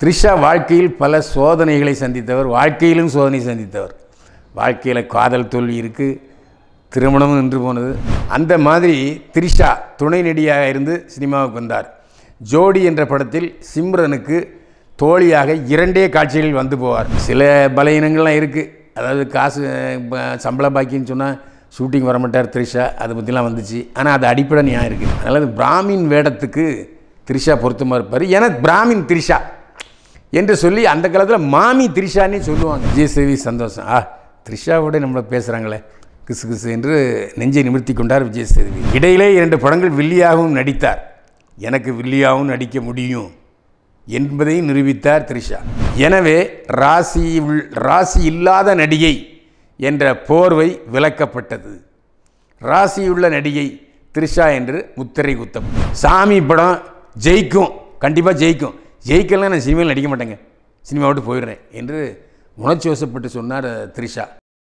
த்ரிஷா வாழ்க்கையில் பல சோதனைகளை சந்தித்தவர் வாழ்க்கையிலும் சோதனை சந்தித்தவர் வாழ்க்கையில் காதல் தோல்வி இருக்குது திருமணமும் நின்று போனது அந்த மாதிரி த்ரிஷா துணை நடிகையாக இருந்து சினிமாவுக்கு வந்தார் ஜோடி என்ற படத்தில் சிம்ரனுக்கு தோழியாக இரண்டே காட்சிகளில் வந்து போவார் சில பலவீனங்கள்லாம் இருக்குது அதாவது காசு ப- சம்பள பாக்கின்னு சொன்னால் ஷூட்டிங் வர மாட்டார் த்ரிஷா அதை பற்றிலாம் வந்துச்சு ஆனால் அது அடிப்படை நியாயம் இருக்குது அதனால் பிராமின் வேடத்துக்கு த்ரிஷா பொருத்தமாக இருப்பார் ஏன்னா பிராமின் த்ரிஷா என்று சொல்லி அந்த காலத்தில் மாமி த்ரிஷான்னே சொல்லுவாங்க விஜயசேவி சந்தோஷம் ஆ த்ரிஷாவோட நம்மளை பேசுகிறாங்களே கிசு கிசு என்று நெஞ்சை நிமிர்த்தி கொண்டார் விஜயசேவி இடையிலே இரண்டு படங்கள் வில்லியாகவும் நடித்தார் எனக்கு வில்லியாகவும் நடிக்க முடியும் என்பதை நிரூபித்தார் த்ரிஷா எனவே ராசி உள்- ராசி இல்லாத நடிகை என்ற போர்வை விலக்கப்பட்டது ராசியுள்ள நடிகை த்ரிஷா என்று முத்திரை குத்தம் சாமி படம் ஜெயிக்கும் கண்டிப்பாக ஜெயிக்கும் ஜெயிக்கலாம் நான் சினிமாவில் நடிக்க மாட்டேங்க சினிமா விட்டு போயிடுறேன் என்று உணர்ச்சி வசப்பட்டு சொன்னார் த்ரிஷா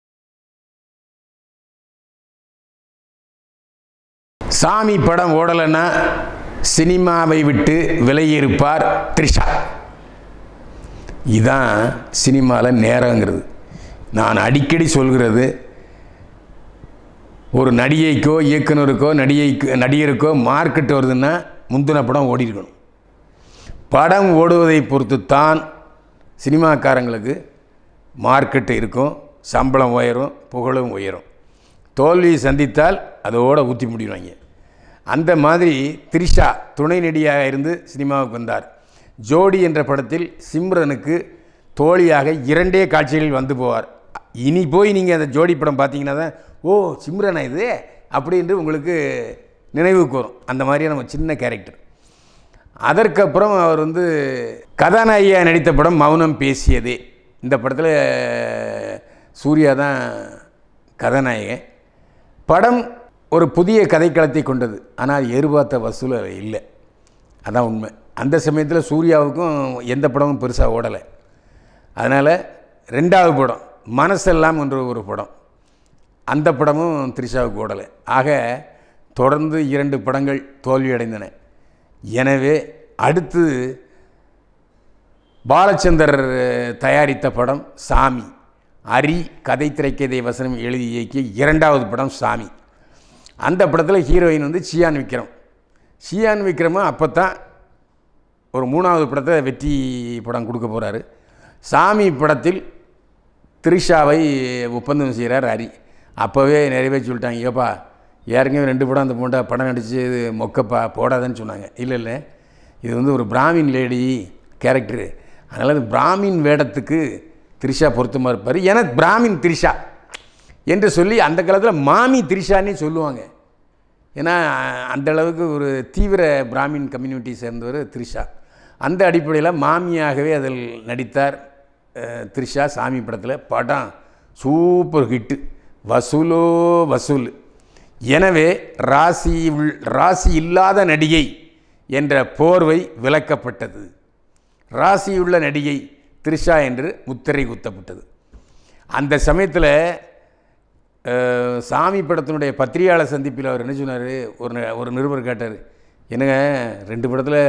சாமி படம் ஓடலைன்னா சினிமாவை விட்டு விலகியிருப்பார் த்ரிஷா இதான் சினிமாவில் நேரங்கிறது நான் அடிக்கடி சொல்கிறது ஒரு நடிகைக்கோ இயக்குனருக்கோ நடிகைக்கு நடிகருக்கோ மார்க்கெட் வருதுன்னா முந்தின படம் ஓடி இருக்கணும் படம் ஓடுவதை பொறுத்து தான் சினிமாக்காரங்களுக்கு மார்க்கெட்டு இருக்கும் சம்பளம் உயரும் புகழும் உயரும் தோல்வி சந்தித்தால் அதோட ஊற்றி முடிடுவாங்க அந்த மாதிரி த்ரிஷா துணை நடிகையாக இருந்து சினிமாவுக்கு வந்தார் ஜோடி என்ற படத்தில் சிம்ரனுக்கு தோழியாக இரண்டே காட்சிகளில் வந்து போவார் இனி போய் நீங்கள் அந்த ஜோடி படம் பார்த்தீங்கன்னா தான் ஓ சிம்ரனா இது அப்படின்ட்டு உங்களுக்கு நினைவுக்கு வரும் அந்த மாதிரியான ஒரு சின்ன கேரக்டர் அதற்கப்புறம் அவர் வந்து கதாநாயகியாக நடித்த படம் மௌனம் பேசியதே இந்த படத்தில் சூர்யா தான் கதாநாயகன் படம் ஒரு புதிய கதைக்களத்தை கொண்டது ஆனால் எதிர்பார்த்த வசூல் அதில் இல்லை அதான் உண்மை அந்த சமயத்தில் சூர்யாவுக்கும் எந்த படமும் பெருசாக ஓடலை அதனால் ரெண்டாவது படம் மனசெல்லாம் என்ற ஒரு படம் அந்த படமும் த்ரிஷாவுக்கு ஓடலை ஆக தொடர்ந்து இரண்டு படங்கள் தோல்வியடைந்தன எனவே அடுத்து பாலச்சந்தர் தயாரித்த படம் சாமி அரி கதை திரைக்கதை வசனம் எழுதி இயக்கிய இரண்டாவது படம் சாமி அந்த படத்தில் ஹீரோயின் வந்து சியான் விக்ரம் சியான் விக்ரமும் அப்போ தான் ஒரு மூணாவது படத்தை வெற்றி படம் கொடுக்க போகிறாரு சாமி படத்தில் த்ரிஷாவை ஒப்பந்தம் செய்கிறார் ஹரி அப்போவே நிறைவே சொல்லிட்டாங்க ஏப்பா ஏற்கனவே ரெண்டு படம் அந்த பொண்ணை படம் நடித்து இது மொக்கப்பா போடாதன்னு சொன்னாங்க இல்லை இல்லை இது வந்து ஒரு பிராமின் லேடி கேரக்டரு அதனால் இந்த பிராமின் வேடத்துக்கு த்ரிஷா பொருத்தமாக இருப்பார் ஏன்னா பிராமின் த்ரிஷா என்று சொல்லி அந்த காலத்தில் மாமி த்ரிஷான்னே சொல்லுவாங்க ஏன்னா அந்த அளவுக்கு ஒரு தீவிர பிராமின் கம்யூனிட்டி சேர்ந்தவர் த்ரிஷா அந்த அடிப்படையில் மாமியாகவே அதில் நடித்தார் அஹ், த்ரிஷா சாமி படத்தில் படம் சூப்பர் ஹிட்டு வசூலோ வசூல் எனவே ராசி உள்- ராசி இல்லாத நடிகை என்ற போர்வை விலக்கப்பட்டது ராசியுள்ள நடிகை த்ரிஷா என்று முத்திரை குத்தப்பட்டது அந்த சமயத்தில் அஹ், சாமி படத்தினுடைய பத்திரிகையாளர் சந்திப்பில் அவர் என்ன சொன்னார் ஒரு ந- ஒரு நிருபர் கேட்டார் என்னங்க ரெண்டு படத்தில்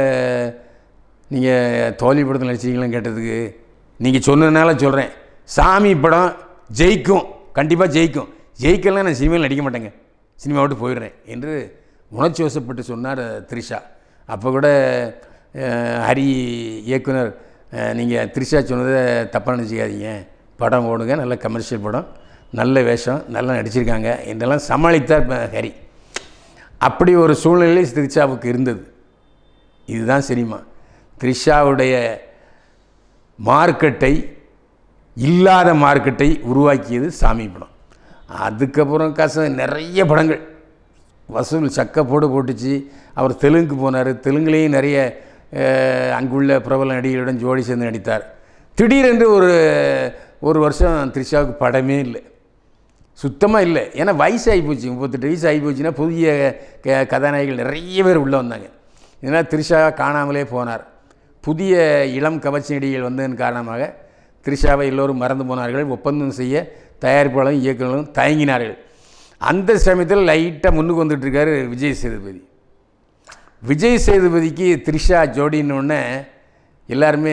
நீங்கள் தோல்வி படத்தில் நடிச்சிங்களான்னு கேட்டதுக்கு நீங்கள் சொன்னதுனால சொல்கிறேன் சாமி படம் ஜெயிக்கும் கண்டிப்பாக ஜெயிக்கும் ஜெயிக்கலாம் நான் சினிமாவில் நடிக்க மாட்டேங்க சினிமா விட்டு போயிடுறேன் என்று உணர்ச்சி வசப்பட்டு சொன்னார் த்ரிஷா அப்போ கூட அஹ், ஹரி இயக்குனர் நீங்கள் த்ரிஷா சொன்னதை தப்பாக நினச்சிக்காதீங்க படம் ஓடுங்க நல்ல கமர்ஷியல் படம் நல்ல வேஷம் நல்லா நடிச்சிருக்காங்க என்றெல்லாம் சமாளித்தார் ப- ஹரி அப்படி ஒரு சூழ்நிலை த்ரிஷாவுக்கு இருந்தது இதுதான் சினிமா த்ரிஷாவுடைய மார்க்கெட்டை இல்லாத மார்க்கெட்டை உருவாக்கியது சாமி படம் அதுக்கப்புறம் கச நிறைய படங்கள் வசூல் சக்க போடு போட்டுச்சு அவர் தெலுங்கு போனார் தெலுங்குலேயும் நிறைய அஹ், அங்குள்ள பிரபல நடிகர்களுடன் ஜோடி சேர்ந்து நடித்தார் திடீரென்று ஒரு ஒரு வருஷம் த்ரிஷாவுக்கு படமே இல்லை சுத்தமாக இல்லை ஏன்னா வயசு ஆகிப்போச்சு முப்பத்தெட்டு வயசு ஆகிப்போச்சுன்னா புதிய க கதாநாயகிகள் நிறைய பேர் உள்ளே வந்தாங்க இதனால் த்ரிஷா காணாமலே போனார் புதிய இளம் கவர்ச்சி நடிகைகள் வந்ததன் காரணமாக த்ரிஷாவை எல்லோரும் மறந்து போனார்கள் ஒப்பந்தம் செய்ய தயாரிப்பாளரும் இயக்குநர்களும் தயங்கினார்கள் அந்த சமயத்தில் லைட்டாக முன்னுக்கு வந்துட்டு இருக்காரு விஜய் சேதுபதி விஜய் சேதுபதிக்கு த்ரிஷா ஜோடின்னு உடனே எல்லாருமே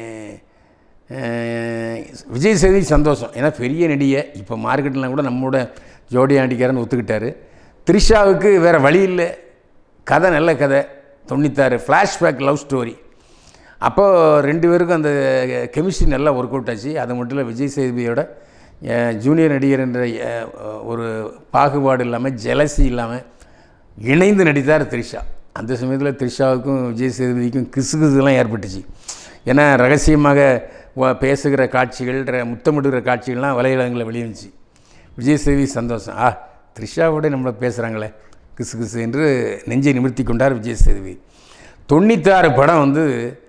அஹ், விஜய் சேதி சந்தோஷம் ஏன்னா பெரிய நடிகை இப்போ மார்க்கெட்லாம் கூட நம்மளோட ஜோடி ஆண்டிக்காரன்னு ஒத்துக்கிட்டாரு த்ரிஷாவுக்கு வேறு வழி இல்லை கதை நல்ல கதை தொண்ணூத்தாறு ஃப்ளாஷ்பேக் லவ் ஸ்டோரி அப்போது ரெண்டு பேருக்கும் அந்த கெமிஸ்ட்ரி நல்லா ஒர்க் அவுட் ஆச்சு அது மட்டும் இல்லை விஜய் சேதுபதியோட அஹ், ஜூனியர் நடிகர் என்ற அஹ், ஒரு பாகுபாடு இல்லாமல் ஜெலசி இல்லாமல் இணைந்து நடித்தார் த்ரிஷா அந்த சமயத்தில் த்ரிஷாவுக்கும் விஜய் சேதுபதிக்கும் கிசு கிசுலாம் ஏற்பட்டுச்சு ஏன்னா ரகசியமாக வ- பேசுகிற காட்சிகள் ர- முத்தமிடுகிற காட்சிகள்லாம் வலைதளங்களில் வெளியிருந்துச்சு விஜய் சேதுபதி சந்தோஷம் ஆ த்ரிஷாவோட நம்மளை பேசுகிறாங்களே கிசு கிசு என்று நெஞ்சை நிமிர்த்தி கொண்டார் விஜய் சேதுபதி தொண்ணூத்தாறு படம் வந்து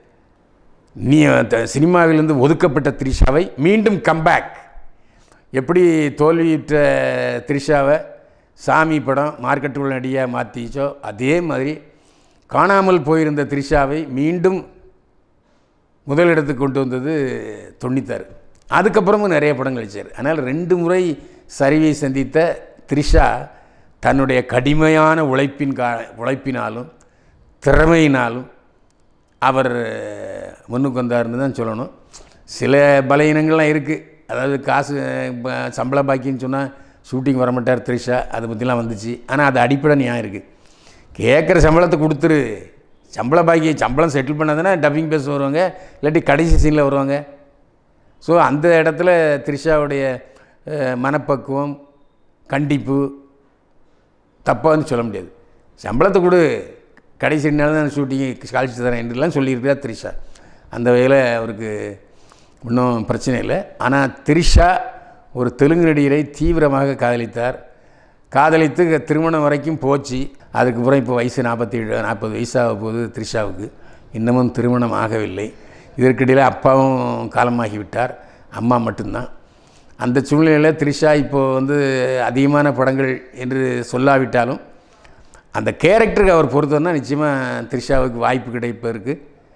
நீ த- சினிமாவிலிருந்து ஒதுக்கப்பட்ட த்ரிஷாவை மீண்டும் கம்பேக் எப்படி தோல்வியுற்ற த்ரிஷாவை சாமி படம் மார்க்கெட்டுக்குள்ள நடிகையாக மாற்றிச்சோ அதே மாதிரி காணாமல் போயிருந்த த்ரிஷாவை மீண்டும் முதலிடத்துக்கு கொண்டு வந்தது தொண்ணூத்தாறு அதுக்கப்புறமும் நிறைய படங்கள் நடிச்சார் அதனால் ரெண்டு முறை சரிவை சந்தித்த த்ரிஷா தன்னுடைய கடுமையான உழைப்பின் கா உழைப்பினாலும் திறமையினாலும் அவர் முன்னுக்கு வந்தார்னு தான் சொல்லணும் சில பலவீனங்கள்லாம் இருக்குது அதாவது காசு இப்போ சம்பள பாக்கின்னு சொன்னால் ஷூட்டிங் வரமாட்டார் த்ரிஷா அதை பற்றிலாம் வந்துச்சு ஆனால் அது அடிப்படை நியாயம் இருக்குது கேட்குற சம்பளத்தை கொடுத்துரு சம்பள பாக்கி சம்பளம் செட்டில் பண்ணாதானே டப்பிங் பேச வருவாங்க இல்லாட்டி கடைசி சீனில் வருவாங்க ஸோ அந்த இடத்துல த்ரிஷாவுடைய அஹ், மனப்பக்குவம் கண்டிப்பு தப்பான்னு சொல்ல முடியாது சம்பளத்தை கொடு கடைசி ரெண்டு நாள் தான் ஷூட்டிங்கு காலிச்சு தரேன் என்றெல்லாம் சொல்லியிருக்கிறார் த்ரிஷா அந்த வகையில் அவருக்கு ஒன்றும் பிரச்சனை இல்லை ஆனால் த்ரிஷா ஒரு தெலுங்கு நடிகரை தீவிரமாக காதலித்தார் காதலித்து திருமணம் வரைக்கும் போச்சு அதுக்கப்புறம் இப்போ வயசு நாற்பத்தேழு நாற்பது வயசாக போகுது த்ரிஷாவுக்கு இன்னமும் திருமணம் ஆகவில்லை இதற்கிடையில் அப்பாவும் காலமாகி விட்டார் அம்மா மட்டும்தான் அந்த சூழ்நிலையில் த்ரிஷா இப்போது வந்து அதிகமான படங்கள் என்று சொல்லாவிட்டாலும் அந்த கேரக்டருக்கு அவர் பொறுத்தவரைனா நிச்சயமாக த்ரிஷாவுக்கு வாய்ப்பு கிடைப்பதற்கு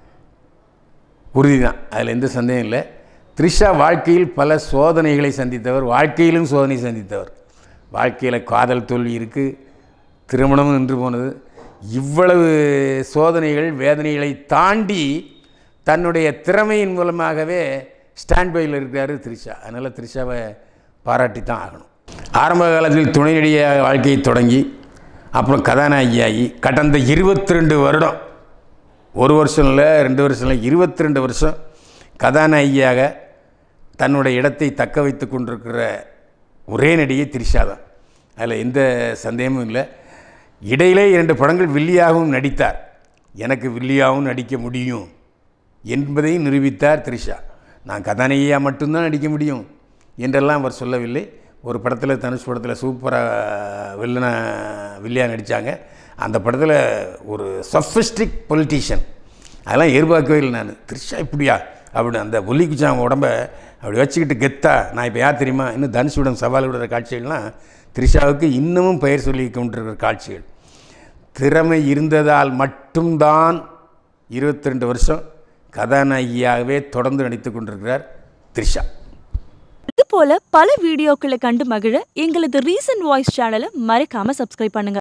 உறுதி தான் அதில் எந்த சந்தேகம் இல்லை த்ரிஷா வாழ்க்கையில் பல சோதனைகளை சந்தித்தவர் வாழ்க்கையிலும் சோதனை சந்தித்தவர் வாழ்க்கையில் காதல் தோல்வி இருக்குது திருமணமும் நின்று போனது இவ்வளவு சோதனைகள் வேதனைகளை தாண்டி தன்னுடைய திறமையின் மூலமாகவே ஸ்டாண்ட் பையில் இருக்கிறாரு த்ரிஷா அதனால் த்ரிஷாவை பாராட்டி தான் ஆகணும் ஆரம்ப காலத்தில் துணை நடிகையாக வாழ்க்கையை தொடங்கி அப்புறம் கதாநாயகியாகி கடந்த இருபத்தி ரெண்டு வருடம் ஒரு வருஷம் இல்லை ரெண்டு வருஷம் இல்லை இருபத்தி ரெண்டு வருஷம் கதாநாயகியாக தன்னுடைய இடத்தை தக்க வைத்து கொண்டிருக்கிற ஒரே நடிகை த்ரிஷா தான் அதில் எந்த சந்தேகமும் இல்லை இடையிலே இரண்டு படங்கள் வில்லியாகவும் நடித்தார் எனக்கு வில்லியாகவும் நடிக்க முடியும் என்பதையும் நிரூபித்தார் த்ரிஷா நான் கதாநாயகியாக மட்டும்தான் நடிக்க முடியும் என்றெல்லாம் அவர் சொல்லவில்லை ஒரு படத்தில் தனுஷ் படத்தில் சூப்பராக வில்லனா வில்லியா நடித்தாங்க அந்த படத்தில் ஒரு சஃபிஸ்டிக் பொலிட்டீஷியன் அதெல்லாம் எதிர்பார்க்கவே இல்லை நான் த்ரிஷா இப்படியா அப்படின்னு அந்த ஒல்லி குச்சாங்க உடம்ப அப்படி வச்சுக்கிட்டு கெத்தா நான் இப்போ யார் தெரியுமா இன்னும் தனுஷுடன் சவால் விடுற காட்சிகள்லாம் த்ரிஷாவுக்கு இன்னமும் பெயர் சொல்லி கொண்டிருக்கிற காட்சிகள் திறமை இருந்ததால் மட்டும்தான் இருபத்தி ரெண்டு வருஷம் கதாநாயகியாகவே தொடர்ந்து நடித்து கொண்டிருக்கிறார் த்ரிஷா இது போல பல வீடியோக்களை கண்டு மகிழ எங்களது ரீசன்ட் வாய்ஸ் சேனலை மறக்காம சப்ஸ்கிரைப் பண்ணுங்க